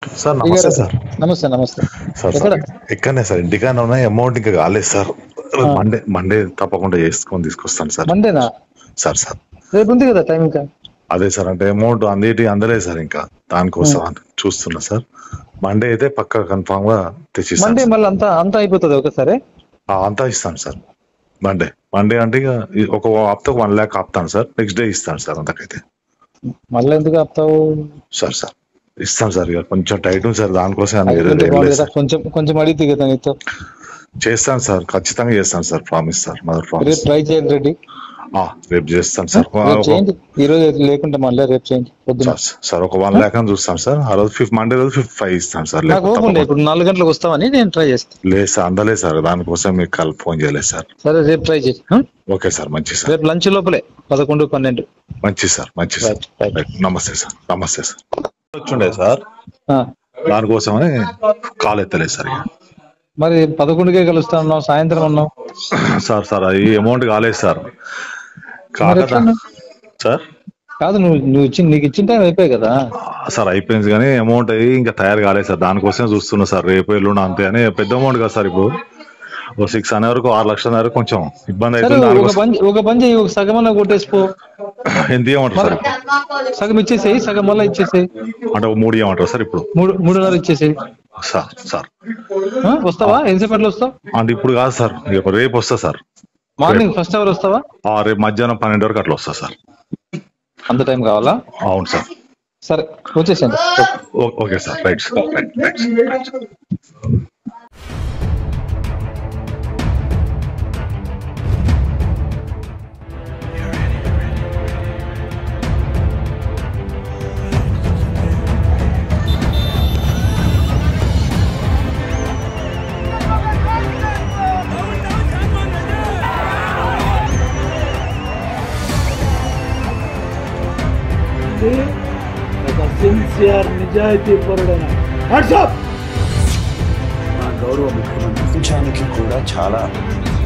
Sir నమస్తే sir నమస్తే నమస్తే సార్ ఎక్కడ సార్ ఎక్కడనే సార్ ఇంటికానే ఉన్నాయి అమౌంట్ ఇంకా కాలేదు సార్ మండే మండే తప్పకుండా చేసుకొని తీసుకొస్తాను సార్ మండేనా సార్ సార్ రేపు ఉంది కదా టైం ఇంకా అదే సార్ అంటే అమౌంట్ అందేటి అందలేదు సార్ ఇంకా దానికోసం అని చూస్తున్నా సార్ మండే అయితే పక్కా కన్ఫామ్ గా తెచ్చిస్తాను మండే సార్. మళ్ళీ అంతా అంతా అయిపోతుంది ఒకసారి ఆ, అంతా ఇస్తాను సార్ మండే మండే అంటే ఇక ఈ ఒక హప్తాకు వన్ ల్యాక్ ఆపుతాను సార్ నెక్స్ట్ డే ఇస్తాను సార్ అంతకైతే మళ్ళీ ఎందుకు ఆపుతావు సార్ సార్ ఇస్తాను సార్ ఇక కొంచెం టైట్ ఉంది సార్ దానికోసం అని వేరే అడిగితే ఏం బాగుంది లేదు కదా సార్. కొంచెం కొంచెం అడిగితే కదా నీతో చేస్తాను సార్ ఖచ్చితంగా చేస్తాను సార్ ప్రామిస్ సార్ మదర్ రేపు ప్రామిస్ ట్రై చేయండి రెడ్డి రేపు చేస్తాను సార్ రేపు చేయండి ఈ రోజు లేకుంటే మళ్ళీ రేపు చేయండి పొద్దున సార్ సార్ ఒక వన్ ల్యాక్ అని చూస్తాను సార్ ఆ రోజు ఫిఫ్త్ మండే రోజు ఫిఫ్త్ ఫైవ్ ఇస్తాను సార్ నాకు లేకపోతే ఓపెన్ తప్పకుండా. ఇప్పుడు నాలుగు గంటలకు వస్తామని నేను ట్రై చేస్తాను లేదు సార్ అందలేదు సార్ దానికోసం మీకు కాల్ ఫోన్ చేయలేదు సార్ సరే రేపు ట్రై చేయి ఆ? ఓకే సార్ మంచి సార్ రేపు లంచ్ లోపలే పదకొండు పన్నెండు మంచి సార్ మంచి సార్ Right, right. Right. నమస్తే సార్ నమస్తే సార్ వచ్చిండే సార్ ఆ. దానికోసమని కాల్ ఎత్తలేదు సార్ ఇక. మరి పదకొండుకే కలుస్తా ఉన్నావు సాయంత్రం ఉన్నావు సార్ సార్ అది అమౌంట్ కాలేదు సార్ మరి కాక ఎట్లా? సార్ కాదు నువ్వు నువ్వు ఇచ్చి నీకు ఇచ్చిన టైం అయిపోయి కదా సార్ అయిపోయింది కానీ అమౌంట్ అయ్యి ఇంకా తయారు కాలేదు సార్ దానికోసమే చూస్తున్నా సార్ రేపు ఎల్లుండి అంతే అని పెద్ద అమౌంట్ కదా సార్ ఇప్పుడు ఓ సిక్స్ అనే వరకు ఆరు లక్షల వరకు కొంచెం ఇబ్బంది సరే అవుతుంది ఒక దానికోసం పని ఒక పని చేయి ఒక సగం అన్న కొట్టేసిపో ఎంత ఇవ్వమంటారు సార్ సగం ఇచ్చేసేయి సగం మళ్ళీ ఇచ్చేసేయి అంటే ఒక మూడు ఇవ్వమంటారు సార్ ఇప్పుడు మూడు మూడున్నర ఇచ్చేసేయి సార్ సార్ ఆ? వస్తావా ఎంతసేపట్లో వస్తావు అంటే ఇప్పుడు కాదు సార్ ఇక రేపు వస్తా సార్ మార్నింగ్ ఫస్ట్ అవర్ వస్తావా ఆ, రేపు మధ్యాహ్నం పన్నెండు వరకు అట్లా వస్తా సార్ అంత టైం కావాలా అవును సార్ సరే వచ్చేసేయండి ఓ- okay sir right sir right right right ఇది ఒక సిన్సియర్ నిజాయితీ పరుడైన వాట్సాప్ మా గౌరవ ముఖ్యమంత్రి ప్రపంచానికి కూడా చాలా